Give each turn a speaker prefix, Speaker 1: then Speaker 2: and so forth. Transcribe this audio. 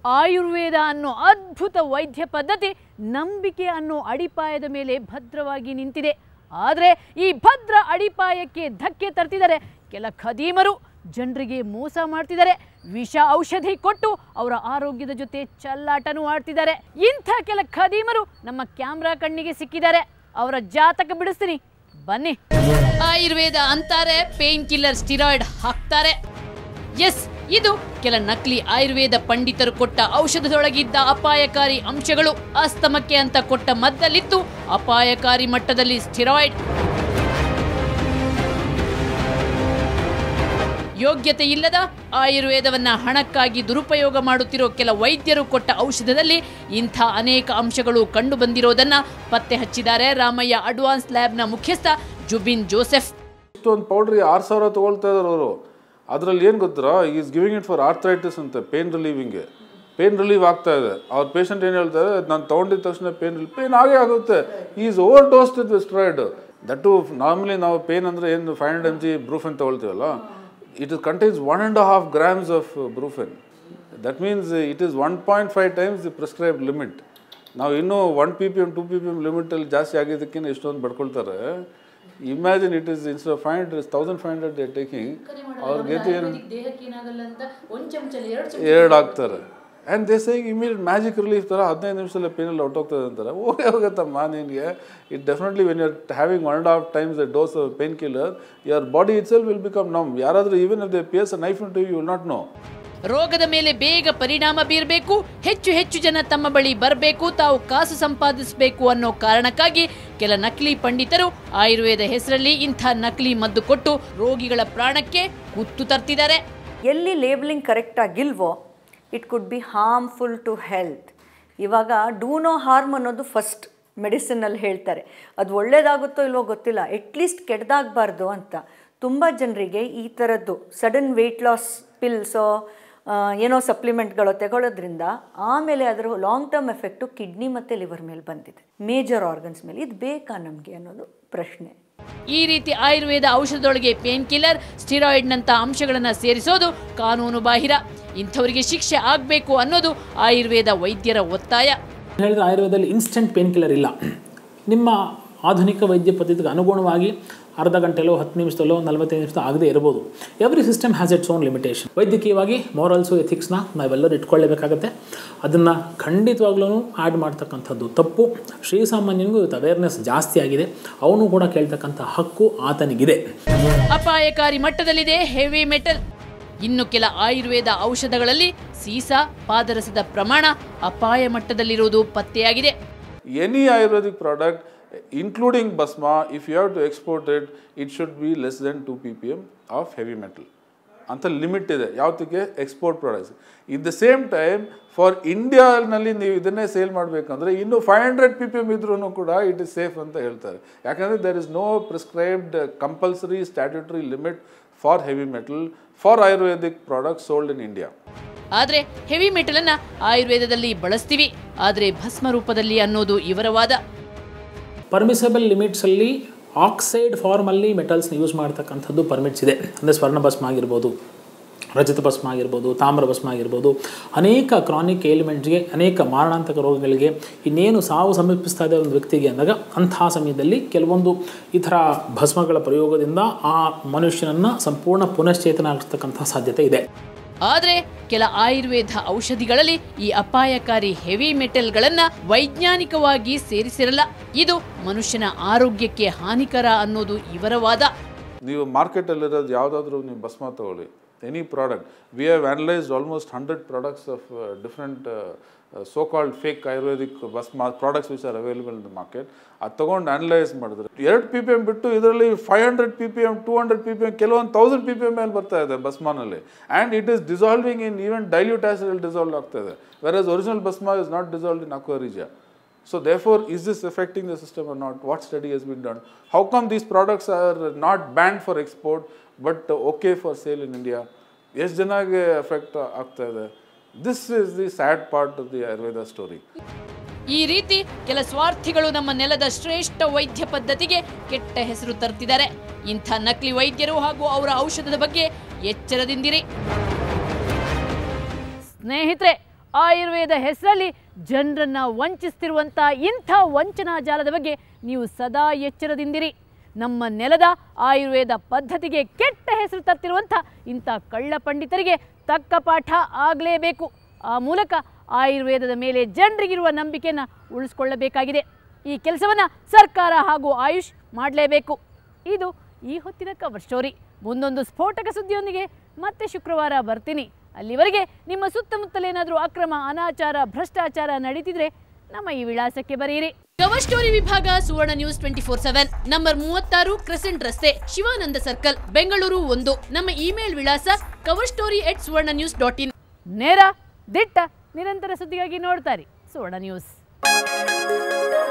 Speaker 1: ಆಯುರ್ವೇದ ಅನ್ನೋ ಅದ್ಭುತ ವೈದ್ಯ ಪದ್ಧತಿ ನಂಬಿಕೆ ಅನ್ನೋ ಅಡಿಪಾಯದ ಮೇಲೆ ಭದ್ರವಾಗಿ ನಿಂತಿದೆ ಆದರೆ ಈ ಭದ್ರ ಅಡಿಪಾಯಕ್ಕೆ ಧಕ್ಕೆ ತರ್ತಿದ್ದಾರೆ ಕೆಲ ಖದೀಮರು ಜನರಿಗೆ ಮೋಸ ಮಾಡ್ತಿದ್ದಾರೆ ವಿಷ ಔಷಧಿ ಕೊಟ್ಟು ಅವರ ಆರೋಗ್ಯದ ಜೊತೆ ಚಲ್ಲಾಟನೂ ಆಡ್ತಿದ್ದಾರೆ ಇಂಥ ಕೆಲ ಖದೀಮರು ನಮ್ಮ ಕ್ಯಾಮ್ರಾ ಕಣ್ಣಿಗೆ ಸಿಕ್ಕಿದ್ದಾರೆ ಅವರ ಜಾತಕ ಬಿಡಿಸ್ತೀನಿ ಬನ್ನಿ ಆಯುರ್ವೇದ ಅಂತಾರೆ ಪೇನ್ ಕಿಲ್ಲರ್ ಸ್ಟಿರಾಯ್ಡ್ ಹಾಕ್ತಾರೆ ಎಸ್ ಇದು ಕೆಲ ನಕಲಿ ಆಯುರ್ವೇದ ಪಂಡಿತರು ಕೊಟ್ಟ ಔಷಧದೊಳಗಿದ್ದ ಅಪಾಯಕಾರಿ ಅಂಶಗಳು ಅಸ್ತಮಕ್ಕೆ ಅಂತ ಕೊಟ್ಟ ಮದ್ದಲ್ಲಿತ್ತು ಅಪಾಯಕಾರಿ ಮಟ್ಟದಲ್ಲಿ ಸ್ಟಿರಾಯ್ಡ್ ಯೋಗ್ಯತೆ ಇಲ್ಲದ ಆಯುರ್ವೇದವನ್ನ ಹಣಕ್ಕಾಗಿ ದುರುಪಯೋಗ ಮಾಡುತ್ತಿರೋ ಕೆಲ ವೈದ್ಯರು ಕೊಟ್ಟ ಔಷಧದಲ್ಲಿ ಇಂಥ ಅನೇಕ ಅಂಶಗಳು ಕಂಡು ಬಂದಿರೋದನ್ನ ಪತ್ತೆ ಹಚ್ಚಿದ್ದಾರೆ ರಾಮಯ್ಯ ಅಡ್ವಾನ್ಸ್ ಲ್ಯಾಬ್ನ ಮುಖ್ಯಸ್ಥ ಜುಬಿನ್ ಜೋಸೆಫ್
Speaker 2: ಇಷ್ಟೊಂದು ಪೌಡ್ರಿ ಆರು ಸಾವಿರ ತೊಗೊಳ್ತಾ ಇದಾರೆ ಅವರು ಅದರಲ್ಲಿ ಏನು ಗೊತ್ತಾ is giving it for arthritis ಅಂತ ಪೇನ್ ರಿಲೀವಿಂಗ್ಗೆ ಪೇನ್ ರಿಲೀವ್ ಆಗ್ತಾ ಇದೆ ಅವ್ರ ಪೇಷಂಟ್ ಏನು ಹೇಳ್ತಾರೆ ನಾನು ತೊಗೊಂಡಿದ ತಕ್ಷಣ ಪೇನ್ ರಿಲೀವ್ ಪೇನ್ ಆಗೇ ಆಗುತ್ತೆ is over dosed with steroid that normally ನಾವು ಪೇನ್ ಅಂದರೆ ಏನು five hundred M G Brufen ತೊಗೊಳ್ತೀವಲ್ಲ it is contains one and half grams of Brufen that means it is one point five times the prescribe limit ನಾವು ಇನ್ನೂ one P P M two P P M ಲಿಮಿಟಲ್ಲಿ ಜಾಸ್ತಿ ಆಗಿದ್ದಕ್ಕೇನೆ ಇಷ್ಟೊಂದು ಬಡ್ಕೊಳ್ತಾರೆ imagine it is instead five hundred thousand five hundred they taking ಅವ್ರಿಗೆ ಏನು ಎರಡು ಆಗ್ತಾರೆ and they saying immediate magic relief ಥರ ಹದಿನೈದು ನಿಮಿಷದಲ್ಲಿ ಪೇನಲ್ಲಿ ಹೊಟ್ಟೋಗ್ತದೆ ಅಂತಾರೆ ಹೋಗೇ ಹೋಗುತ್ತಮ್ಮ ನಿನಗೆ it definitely when your having one and half times the dose of pain killer your body it cell will become numb ಯಾರಾದರೂ even if they pierce knife to you will not know
Speaker 1: ರೋಗದ ಮೇಲೆ ಬೇಗ ಪರಿಣಾಮ ಬೀರಬೇಕು ಹೆಚ್ಚು ಹೆಚ್ಚು ಜನ ತಮ್ಮ ಬಳಿ ಬರಬೇಕು ತಾವು ಕಾಸು ಸಂಪಾದಿಸಬೇಕು ಅನ್ನೋ ಕಾರಣಕ್ಕಾಗಿ ಕೆಲ ನಕಲಿ ಪಂಡಿತರು ಆಯುರ್ವೇದ ಹೆಸರಲ್ಲಿ ಇಂಥ ನಕಲಿ ಮದ್ದು ಕೊಟ್ಟು ರೋಗಿಗಳ ಪ್ರಾಣಕ್ಕೆ ಕುತ್ತು ತರ್ತಿದ್ದಾರೆ
Speaker 3: ಎಲ್ಲಿ ಲೇಬಲಿಂಗ್ ಕರೆಕ್ಟ್ ಆಗಿಲ್ವೋ it could be harmful to health ಇವಾಗ ಡೂ ನೋ ಹಾರ್ಮ್ ಅನ್ನೋದು ಫಸ್ಟ್ ಮೆಡಿಸಿನಲ್ಲಿ ಹೇಳ್ತಾರೆ ಅದು ಒಳ್ಳೇದಾಗುತ್ತೋ ಇಲ್ವೋ ಗೊತ್ತಿಲ್ಲ ಅಟ್ಲೀಸ್ಟ್ ಕೆಡ್ದಾಗಬಾರ್ದು ಅಂತ ತುಂಬ ಜನರಿಗೆ ಈ ಥರದ್ದು ಸಡನ್ ವೆಯ್ಟ್ ಲಾಸ್ ಪಿಲ್ಸೋ ಏನೋ ಸಪ್ಲಿಮೆಂಟ್ಗಳು ತಗೊಳ್ಳೋದ್ರಿಂದ ಆಮೇಲೆ ಅದರ ಲಾಂಗ್ ಟರ್ಮ್ ಎಫೆಕ್ಟು ಕಿಡ್ನಿ ಮತ್ತು ಲಿವರ್ ಮೇಲೆ ಬಂದಿದೆ ಮೇಜರ್ ಆರ್ಗನ್ಸ್ ಮೇಲೆ ಇದು ಬೇಕಾ ನಮಗೆ ಅನ್ನೋದು ಪ್ರಶ್ನೆ
Speaker 1: ಈ ರೀತಿ ಆಯುರ್ವೇದ ಔಷಧದೊಳಗೆ ಪೇನ್ ಕಿಲ್ಲರ್ ಸ್ಟಿರಾಯ್ಡ್ನಂಥ ಅಂಶಗಳನ್ನು ಸೇರಿಸೋದು ಕಾನೂನು ಬಾಹಿರ ಇಂಥವರಿಗೆ ಶಿಕ್ಷೆ ಆಗಬೇಕು ಅನ್ನೋದು ಆಯುರ್ವೇದ ವೈದ್ಯರ ಒತ್ತಾಯ
Speaker 4: ಹೇಳಿದ್ರೆ ಆಯುರ್ವೇದದಲ್ಲಿ ಇನ್ಸ್ಟೆಂಟ್ ಪೇನ್ ಕಿಲ್ಲರ್ ಇಲ್ಲ ನಿಮ್ಮ ಆಧುನಿಕ ವೈದ್ಯ ಪದ್ಧತಿಗೆ ಅನುಗುಣವಾಗಿ ಅರ್ಧ ಗಂಟೆಲೋ ಹತ್ತು ನಿಮಿಷದಲ್ಲೋ ನಲವತ್ತೈದು ನಿಮಿಷ ಆಗದೆ ಇರ್ಬೋದು every system has its own limitation ವೈದ್ಯಕೀಯವಾಗಿ ಮಾರಲ್ಸು ಎಥಿಕ್ಸ್ನ ನಾವೆಲ್ಲರೂ ಇಟ್ಕೊಳ್ಳೇಬೇಕಾಗತ್ತೆ ಅದನ್ನು ಖಂಡಿತವಾಗ್ಲೂ ಆ್ಯಡ್ ಮಾಡ್ತಕ್ಕಂಥದ್ದು ತಪ್ಪು ಶ್ರೀಸಾಮಾನ್ಯನಿಗೂ ಇವತ್ತು ಅವೇರ್ನೆಸ್ ಜಾಸ್ತಿ ಆಗಿದೆ ಅವನು ಕೂಡ ಕೇಳ್ತಕ್ಕಂಥ ಹಕ್ಕು ಆತನಿಗಿದೆ
Speaker 1: ಅಪಾಯಕಾರಿ ಮಟ್ಟದಲ್ಲಿದೆ ಹೆವಿ ಮೆಟಲ್ ಇನ್ನು ಕೆಲ ಆಯುರ್ವೇದ ಔಷಧಗಳಲ್ಲಿ ಸೀಸ ಪಾದರಸದ ಪ್ರಮಾಣ ಅಪಾಯ ಮಟ್ಟದಲ್ಲಿರುವುದು ಪತ್ತೆಯಾಗಿದೆ
Speaker 2: any Ayurvedic product, including Basma, if you have to export it, it should be less than 2 ppm of heavy metal. ಅಂತ ಲಿಮಿಟ್ ಇದೆ ಯಾವತ್ತಿಗೆ export products it the same time for ಇಂಡಿಯಾನಲ್ಲಿ ನೀವು ಇದನ್ನೇ ಸೇಲ್ ಮಾಡಬೇಕಂದ್ರೆ ಇನ್ನು five hundred P P M ಇದ್ರೂ ಕೂಡ ಇಟ್ ಇಸ್ ಸೇಫ್ ಅಂತ ಹೇಳ್ತಾರೆ ಯಾಕಂದರೆ there is no prescribed compulsory statutory limit for heavy metal for ayurvedic product sold in India
Speaker 1: ಆದರೆ ಹೆವಿ ಮೆಟಲ್ ಅನ್ನ ಆಯುರ್ವೇದದಲ್ಲಿ ಬಳಸ್ತೀವಿ ಆದರೆ ಭಸ್ಮ ರೂಪದಲ್ಲಿ ಅನ್ನೋದು ಇವರ ವಾದ
Speaker 4: ಪರ್ಮಿಸಬಲ್ ಲಿಮಿಟ್ಸಲ್ಲಿ ಆಕ್ಸೈಡ್ ಫಾರ್ಮಲ್ಲಿ ಮೆಟಲ್ಸ್ನ ಯೂಸ್ ಮಾಡ್ತಕ್ಕಂಥದ್ದು ಪರ್ಮಿಟ್ಸ್ ಇದೆ ಅಂದರೆ ಸ್ವರ್ಣ ಭಸ್ಮ ಆಗಿರ್ಬೋದು ರಜತ ಭಸ್ಮ ಆಗಿರ್ಬೋದು ತಾಮ್ರ ಭಸ್ಮ ಆಗಿರ್ಬೋದು ಅನೇಕ ಕ್ರಾನಿಕ್ ಏಲಿಮೆಂಟ್ಸ್ಗೆ ಅನೇಕ ಮಾರಣಾಂತಕ ರೋಗಗಳಿಗೆ ಇನ್ನೇನು ಸಾವು ಸಮೀಪಿಸ್ತಾ ಇದೆ ಒಂದು ವ್ಯಕ್ತಿಗೆ ಅಂದಾಗ ಅಂತಹ ಸಮಯದಲ್ಲಿ ಕೆಲವೊಂದು ಈ ಥರ ಭಸ್ಮಗಳ ಪ್ರಯೋಗದಿಂದ ಆ ಮನುಷ್ಯನನ್ನು ಸಂಪೂರ್ಣ ಪುನಶ್ಚೇತನ ಆಗಿರ್ತಕ್ಕಂಥ ಸಾಧ್ಯತೆ ಇದೆ
Speaker 1: ಆದರೆ ಕೆಲ ಆಯುರ್ವೇದ ಔಷಧಿಗಳಲ್ಲಿ ಈ ಅಪಾಯಕಾರಿ ಹೆವಿ ಮೆಟಲ್ಗಳನ್ನ ವೈಜ್ಞಾನಿಕವಾಗಿ ಸೇರಿಸಿರಲ್ಲ ಇದು ಮನುಷ್ಯನ ಆರೋಗ್ಯಕ್ಕೆ ಹಾನಿಕರ ಅನ್ನೋದು ಇವರ ವಾದ
Speaker 2: ನೀವು ಮಾರ್ಕೆಟಲ್ಲಿರೋದು ಯಾವುದಾದ್ರೂ ನೀವು ಭಸ್ಮ ತಗೊಳ್ಳಿ any product we have analysed almost hundred products of different so called fake ayurvedic bhasma products which are available in the market ಅದು ತೊಗೊಂಡು ಅನಲೈಸ್ ಮಾಡಿದ್ರೆ ಎರಡು ಪಿ ಪಿ ಎಮ್ ಬಿಟ್ಟು ಇದರಲ್ಲಿ five hundred P P M two hundred P P M ಕೆಲವೊಂದು thousand P P M ಮೇಲೆ ಬರ್ತಾ ಇದೆ ಭಸ್ಮನಲ್ಲಿ and it is dissolving in even dilute ಆಸಿಡಲ್ಲಿ ಡಿಸಾಲ್ವ್ ಆಗ್ತಾ ಇದೆ versus original bhasma is not dissolved in aqua regia So therefore, is this affecting the system or not? What study has been done? How come these products are not banned for export but uh, okay for sale in India? ಎಷ್ಟು ಜನಗೆ effect ಆಗ್ತಾ ಇದೆ this is the sad part of the ayurveda story
Speaker 1: ಈ ರೀತಿ ಕೆಲ ಸ್ವಾರ್ಥಿಗಳು ನಮ್ಮ ನೆಲದ ಶ್ರೇಷ್ಠ ವೈದ್ಯ ಪದ್ಧತಿಗೆ ಕೆಟ್ಟ ಹೆಸರು ತರ್ತಿದ್ದಾರೆ ಇಂಥ ನಕಲಿ ವೈದ್ಯರು ಹಾಗೂ ಅವರ ಔಷಧದ ಬಗ್ಗೆ ಎಚ್ಚರದಿಂದಿರಿ ಸ್ನೇಹಿತರೆ ಆಯುರ್ವೇದ ಹೆಸರಲ್ಲಿ ಜನರನ್ನ ವಂಚಿಸ್ತಿರುವಂಥ ಇಂಥ ವಂಚನಾ ಜಾಲದ ಬಗ್ಗೆ ನೀವು ಸದಾ ಎಚ್ಚರದಿಂದಿರಿ ನಮ್ಮ ನೆಲದ ಆಯುರ್ವೇದ ಪದ್ಧತಿಗೆ ಕೆಟ್ಟ ಹೆಸರು ತರ್ತಿರುವಂಥ ಇಂಥ ಕಳ್ಳ ಪಂಡಿತರಿಗೆ ತಕ್ಕ ಪಾಠ ಆಗಲೇಬೇಕು ಆ ಮೂಲಕ ಆಯುರ್ವೇದದ ಮೇಲೆ ಜನರಿಗಿರುವ ನಂಬಿಕೆಯನ್ನು ಉಳಿಸ್ಕೊಳ್ಳಬೇಕಾಗಿದೆ ಈ ಕೆಲಸವನ್ನು ಸರ್ಕಾರ ಹಾಗೂ ಆಯುಷ್ ಮಾಡಲೇಬೇಕು ಇದು ಈ ಹೊತ್ತಿನ ಕವರ್ ಸ್ಟೋರಿ ಮುಂದೊಂದು ಸ್ಫೋಟಕ ಸುದ್ದಿಯೊಂದಿಗೆ ಮತ್ತೆ ಶುಕ್ರವಾರ ಬರ್ತೀನಿ ಅಲ್ಲಿವರೆಗೆ ನಿಮ್ಮ ಸುತ್ತಮುತ್ತಲೇನಾದರೂ ಅಕ್ರಮ ಅನಾಚಾರ ಭ್ರಷ್ಟಾಚಾರ ನಡೀತಿದ್ರೆ ನಮ್ಮ ಈ ವಿಳಾಸಕ್ಕೆ ಬರೆಯಿರಿ ಕವರ್ ಸ್ಟೋರಿ ವಿಭಾಗ Suvarna news twenty four seven number ಮೂವತ್ತಾರು ಕ್ರೆಸೆಂಟ್ ರಸ್ತೆ ಶಿವಾನಂದ ಸರ್ಕಲ್ ಬೆಂಗಳೂರು ಒಂದು ನಮ್ಮ ಇಮೇಲ್ ವಿಳಾಸ cover story at Suvarna news dot in ನೇರ ದಿಟ್ಟ ನಿರಂತರ ಸುದ್ದಿಗಾಗಿ ನೋಡ್ತಾರೆ ಸುವರ್ಣ ನ್ಯೂಸ್